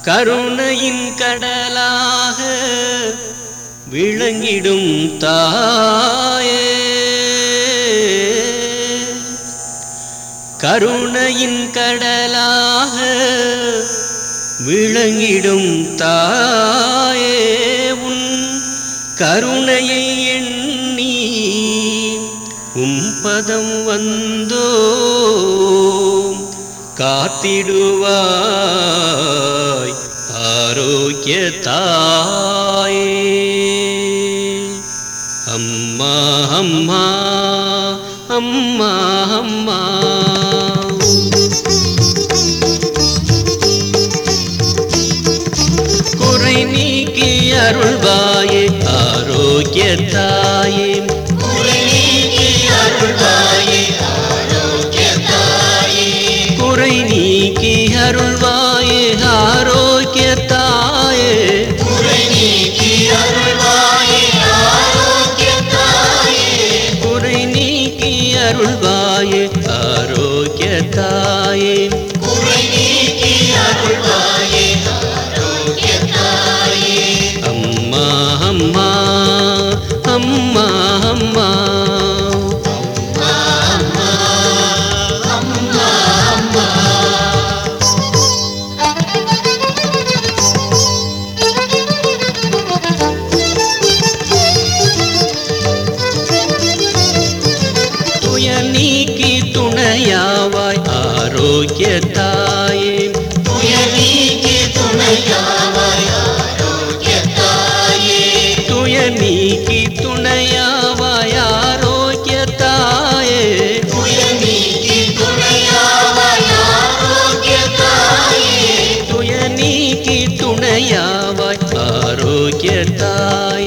கருணையின் கடலாக விளங்கிடும் தாயே கருணையின் கடலாக விளங்கிடும் தாயே உன் கருணையை எண்ணி உம் பதம் வந்தோ காத்திடுவாய் ஆரோக்கிய தாயே அம்மா அம்மா அம்மா அம்மா குறை நீக்கி அருள்வாயே ஆரோக்கிய தாயே குறை நீக்கி அருள்வாயே ஆரோக்கிய தாயே குறை நீக்கி அருள்வாயே ஆரோக்கிய தாயே அம்மா அம்மா அம்மா அம்மா துய நீக்கி துணையாவாய் ஆரோக்கிய தாயே துய நீக்கி துணையாவாய் ஆரோக்கிய தாயே துய நீக்கி துணையாவாய் ஆரோக்கிய தாயே